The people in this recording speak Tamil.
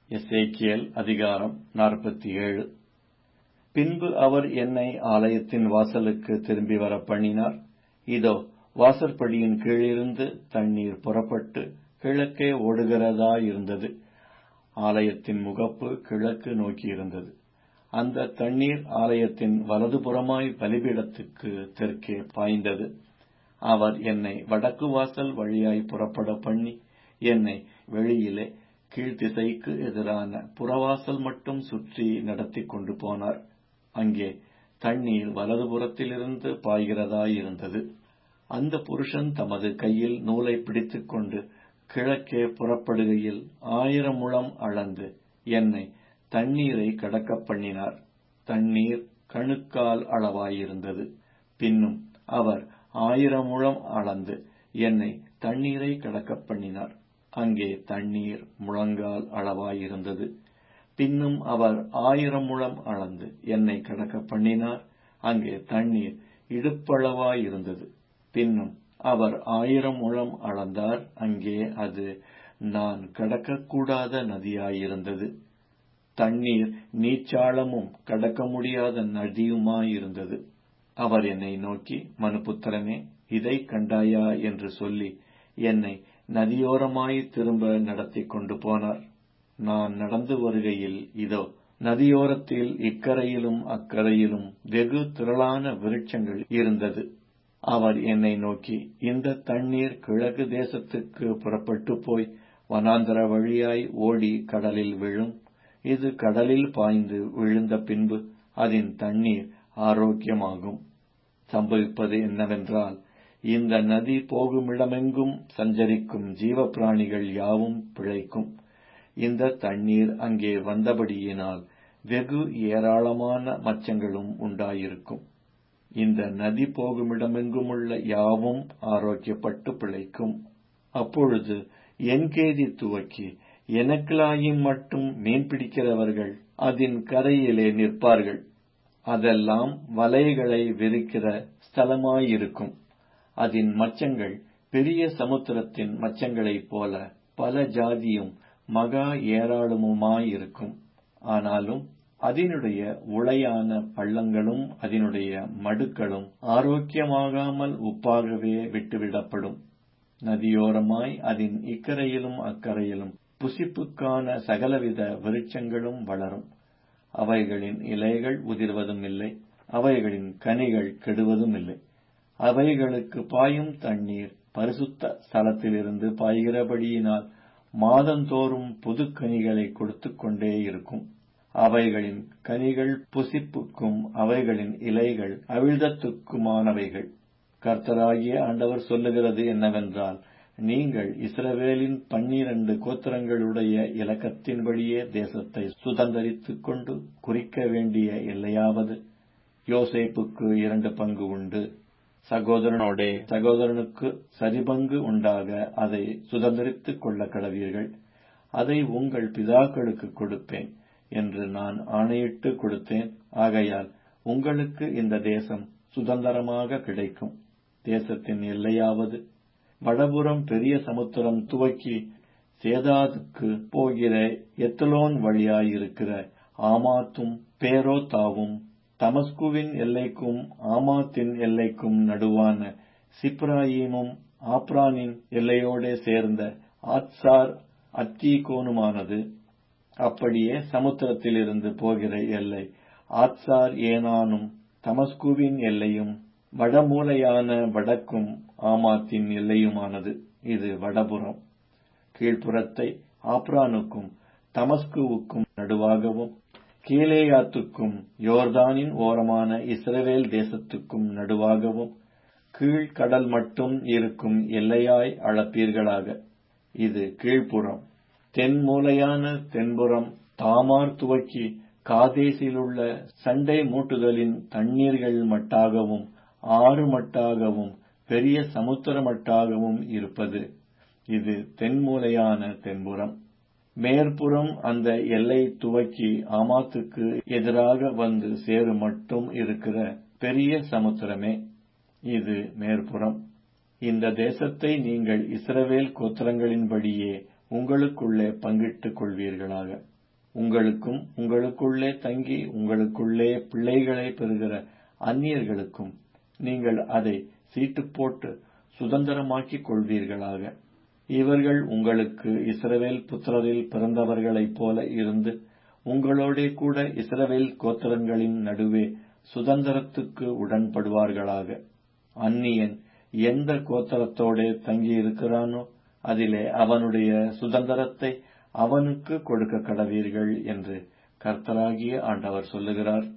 எசேக்கியேல் அதிகாரம் நாற்பத்தேழு பின்பு அவர் என்னை ஆலயத்தின் வாசலுக்கு திரும்பி வரப் பண்ணினார் இதோ வாசற்படியின் கீழிருந்து தண்ணீர் புறப்பட்டு கிழக்கே ஓடுகிறதாயிருந்தது ஆலயத்தின் முகப்பு கிழக்கு நோக்கியிருந்தது அந்த தண்ணீர் ஆலயத்தின் வலதுபுறமாய் பலிபீடத்துக்கு தெற்கே பாய்ந்தது அவர் என்னை வடக்கு வாசல் வழியாய் புறப்பட பண்ணி என்னை வெளியிலே கீழ்த்திசைக்கு எதிரான புறவாசல் மட்டும் சுற்றி நடத்திக் கொண்டு போனார் அங்கே தண்ணீர் வலதுபுறத்திலிருந்து பாய்கிறதாயிருந்தது அந்த புருஷன் தமது கையில் நூலை பிடித்துக்கொண்டு கிழக்கே புறப்படுகையில் ஆயிரம் முழம் அளந்து என்னை தண்ணீரை கடக்கப் பண்ணினார் தண்ணீர் கணுக்கால் அளவாயிருந்தது பின்னும் அவர் ஆயிரம் முழம் அளந்து என்னை தண்ணீரை கடக்கப் பண்ணினார் அங்கே தண்ணீர் முழங்கால் அளவாயிருந்தது பின்னும் அவர் ஆயிரம் முழம் அளந்து என்னை கடக்கப் பண்ணினார் அங்கே தண்ணீர் இடுப்பளவாயிருந்தது பின்னும் அவர் ஆயிரம் முழம் அளந்தார் அங்கே அது நான் கடக்கக்கூடாத நதியாயிருந்தது தண்ணீர் நீச்சாளமும் கடக்க முடியாத நதியுமாயிருந்தது அவர் என்னை நோக்கி மனுபுத்திரனே இதை கண்டாயா என்று சொல்லி என்னை நதியோரமாய் திரும்ப நடத்திக் கொண்டு போனார் நான் நடந்து வருகையில் இதோ நதியோரத்தில் இக்கரையிலும் அக்கரையிலும் வெகு திரளான விருட்சங்கள் இருந்தது அவர் என்னை நோக்கி இந்த தண்ணீர் கிழக்கு தேசத்துக்கு புறப்பட்டு போய் வனாந்தர வழியாய் ஓடி கடலில் விழும் இது கடலில் பாய்ந்து விழுந்த பின்பு அதன் தண்ணீர் ஆரோக்கியமாகும் சம்பவிப்பது என்னவென்றால் இந்த நதி போகுமிடமெங்கும் சஞ்சரிக்கும் ஜீவ பிராணிகள் யாவும் பிழைக்கும் இந்த தண்ணீர் அங்கே வந்தபடியினால் வெகு ஏராளமான மச்சங்களும் உண்டாயிருக்கும் இந்த நதி போகுமிடமெங்குமுள்ள யாவும் ஆரோக்கியப்பட்டு பிழைக்கும் அப்பொழுது என்கேதி துவக்கி எனக்கிலாயும் மட்டும் மீன் பிடிக்கிறவர்கள் அதன் கரையிலே நிற்பார்கள் அதெல்லாம் வலைகளை விரிக்கிற ஸ்தலமாயிருக்கும் அதன் மச்சங்கள் பெரிய சமுத்திரத்தின் மச்சங்களைப் போல பல ஜாதியும் மகா ஏராளமுமாயிருக்கும் ஆனாலும் அதனுடைய உளையான பள்ளங்களும் அதனுடைய மடுக்களும் ஆரோக்கியமாகாமல் உப்பாகவே விட்டுவிடப்படும் நதியோரமாய் அதன் இக்கரையிலும் அக்கரையிலும் புசிப்புக்கான சகலவித விருட்சங்களும் வளரும் அவைகளின் இலைகள் உதிர்வதும் இல்லை அவைகளின் கனிகள் கெடுவதும் இல்லை அவைகளுக்கு பாயும் தண்ணீர் பரிசுத்த ஸ்தலத்திலிருந்து பாய்கிறபடியினால் மாதந்தோறும் புது கனிகளை கொடுத்து கொண்டே இருக்கும் அவைகளின் கனிகள் புசிப்புக்கும் அவைகளின் இலைகள் அவிழ்தத்துக்குமானவைகள் கர்த்தராகிய ஆண்டவர் சொல்லுகிறது என்னவென்றால் நீங்கள் இஸ்ரவேலின் பன்னிரண்டு கோத்திரங்களுடைய இலக்கத்தின்படியே தேசத்தை சுதந்திரித்துக் கொண்டு குறிக்க வேண்டிய எல்லையாவது யோசேப்புக்கு இரண்டு பங்கு உண்டு சகோதரனோடே சகோதரனுக்கு சரிபங்கு உண்டாக அதை சுதந்திரித்துக் கொள்ள கடவீர்கள் அதை உங்கள் பிதாக்களுக்கு கொடுப்பேன் என்று நான் ஆணையிட்டு கொடுத்தேன் ஆகையால் உங்களுக்கு இந்த தேசம் சுதந்திரமாக கிடைக்கும் தேசத்தின் எல்லையாவது வடபுறம் பெரிய சமுத்திரம் துவக்கி சேதாதுக்கு போகிற எத்தலோன் வழியாயிருக்கிற ஆமாத்தும் பேரோத்தாவும் தமஸ்குவின் எல்லைக்கும் ஆமாத்தின் எல்லைக்கும் நடுவான சிப்ராயீமும் ஆப்ரானின் எல்லையோடே சேர்ந்த ஆத்சார் அத்தீகோனுமானது அப்படியே சமுத்திரத்திலிருந்து போகிற எல்லை ஆத்சார் ஏனானும் தமஸ்குவின் எல்லையும் வடமூலையான வடக்கும் ஆமாத்தின் எல்லையுமானது இது வடபுறம் கீழ்ப்புறத்தை ஆப்ரானுக்கும் தமஸ்குவுக்கும் நடுவாகவும் கீழேயாத்துக்கும் யோர்தானின் ஓரமான இஸ்ரவேல் தேசத்துக்கும் நடுவாகவும் கீழ்கடல் மட்டும் இருக்கும் எல்லையாய் அளப்பீர்களாக இது கீழ்ப்புறம் தென்மூலையான தென்புறம் தாமார் துவக்கி காதேசிலுள்ள சண்டை மூட்டுதலின் தண்ணீர்கள் மட்டாகவும் ஆறு மட்டாகவும் பெரிய சமுத்திர மட்டாகவும் இருப்பது இது தென்மூலையான தென்புறம் மேற்புறம் அந்த எல்லை துவக்கி ஆமாத்துக்கு எதிராக வந்து சேரு மட்டும் இருக்கிற பெரிய சமுத்திரமே இது மேற்புறம் இந்த தேசத்தை நீங்கள் இஸ்ரவேல் கோத்திரங்களின்படியே உங்களுக்குள்ளே பங்கிட்டுக் கொள்வீர்களாக உங்களுக்கும் உங்களுக்குள்ளே தங்கி உங்களுக்குள்ளே பிள்ளைகளைப் பெறுகிற அந்நியர்களுக்கும் நீங்கள் அதை சீட்டு போட்டு சுதந்திரமாக்கிக் கொள்வீர்களாக இவர்கள் உங்களுக்கு இஸ்ரவேல் புத்திரரில் பிறந்தவர்களைப் போல இருந்து உங்களோடே கூட இஸ்ரவேல் கோத்திரங்களின் நடுவே சுதந்திரத்துக்கு உடன்படுவார்களாக அந்நியன் எந்த கோத்திரத்தோடே தங்கியிருக்கிறானோ அதிலே அவனுடைய சுதந்திரத்தை அவனுக்கு கொடுக்க கடவீர்கள் என்று கர்த்தராகிய ஆண்டவர் சொல்லுகிறார்